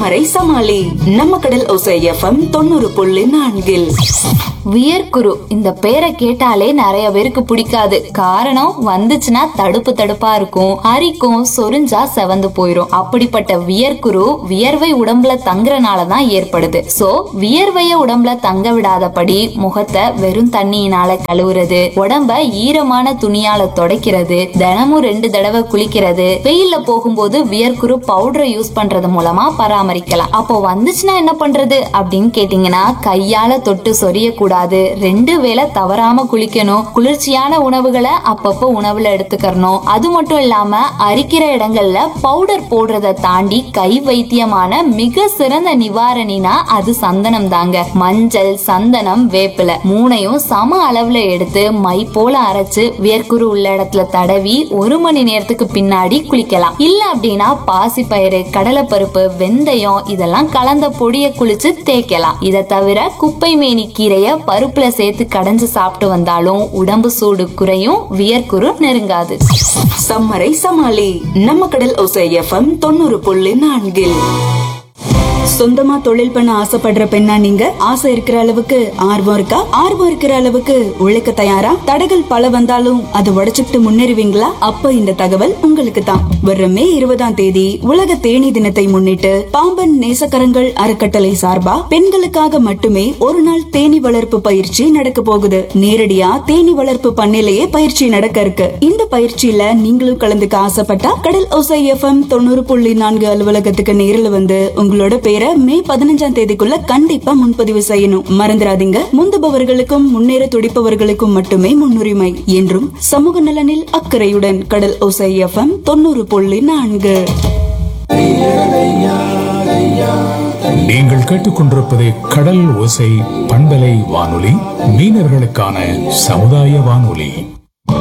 சம்மரை சமாளி நம்ம கடல் ஒசை எஃப்எம் தொண்ணூறு புள்ளி நான்கில் வியர்க்குரு இந்த பேரை கேட்டாலே நிறைய பேருக்கு பிடிக்காது காரணம் வந்துச்சுன்னா தடுப்பு தடுப்பா இருக்கும் அரிக்கும் சொரிஞ்சா செவந்து போயிரும் அப்படிப்பட்ட வியர்க்குரு வியர்வை உடம்புல தங்குறனால தான் ஏற்படுது சோ வியர்வைய உடம்புல தங்க விடாதபடி முகத்தை வெறும் தண்ணியினால கழுவுறது உடம்ப ஈரமான துணியால துடைக்கிறது தினமும் ரெண்டு தடவை குளிக்கிறது வெயில்ல போகும்போது வியர்க்குரு பவுடரை யூஸ் பண்றது மூலமா பராமரிக்கலாம் அப்போ வந்துச்சுன்னா என்ன பண்றது அப்படின்னு கேட்டீங்கன்னா கையால தொட்டு சொரிய கூடாது ரெண்டு வேளை தவறாம குளிக்கணும் குளிர்ச்சியான உணவுகளை அப்பப்போ உணவுல எடுத்துக்கறணும் அது மட்டும் இல்லாம அரிக்கிற இடங்கள்ல பவுடர் போடுறத தாண்டி கை வைத்தியமான மிக சிறந்த நிவாரணினா அது சந்தனம் தாங்க மஞ்சள் சந்தனம் வேப்பிலை மூணையும் சம அளவுல எடுத்து மை போல அரைச்சு வேர்க்குரு உள்ள இடத்துல தடவி ஒரு மணி நேரத்துக்கு பின்னாடி குளிக்கலாம் இல்ல அப்படின்னா பாசி பயிறு கடலைப்பருப்பு வெந்தயம் இதெல்லாம் கலந்த பொடிய குளிச்சு தேய்க்கலாம் இதை தவிர குப்பை மேனி கீரைய பருப்புல சேர்த்து கடைஞ்சு சாப்பிட்டு வந்தாலும் உடம்பு சூடு குறையும் வியர்க்குரு நெருங்காது சம்மரை சமாளி நம்ம கடல் ஒசை எஃப்எம் தொண்ணூறு புள்ளி நான்கில் சொந்தமா தொழில் பண்ண ஆசைப்படுற பெண்ணா நீங்க ஆசை இருக்கிற அளவுக்கு ஆர்வம் இருக்கா ஆர்வம் இருக்கிற அளவுக்கு உழைக்க தயாரா தடைகள் பல வந்தாலும் அதை உடைச்சுக்கிட்டு முன்னேறுவீங்களா அப்ப இந்த தகவல் உங்களுக்கு தான் வர்ற மே இருபதாம் தேதி உலக தேனி தினத்தை முன்னிட்டு பாம்பன் நேசக்கரங்கள் அறக்கட்டளை சார்பா பெண்களுக்காக மட்டுமே ஒரு நாள் தேனி வளர்ப்பு பயிற்சி நடக்க போகுது நேரடியா தேனி வளர்ப்பு பண்ணையிலேயே பயிற்சி நடக்க இருக்கு இந்த பயிற்சியில நீங்களும் கலந்துக்க ஆசைப்பட்டா கடல் ஒசை எஃப்எம் தொண்ணூறு புள்ளி நான்கு அலுவலகத்துக்கு நேரில் வந்து உங்களோட பேரை மே பதினஞ்சாம் தேதிக்குள்ள கண்டிப்பா முன்பதிவு செய்யணும் மறந்துடாதீங்க முந்துபவர்களுக்கும் முன்னேற துடிப்பவர்களுக்கும் மட்டுமே முன்னுரிமை என்றும் சமூக நலனில் அக்கறையுடன் கடல் ஒசை எஃப்எம் தொண்ணூறு புள்ளி நான்கு நீங்கள் கேட்டுக்கொண்டிருப்பது கடல் ஓசை பண்பலை வானொலி மீனவர்களுக்கான சமுதாய வானொலி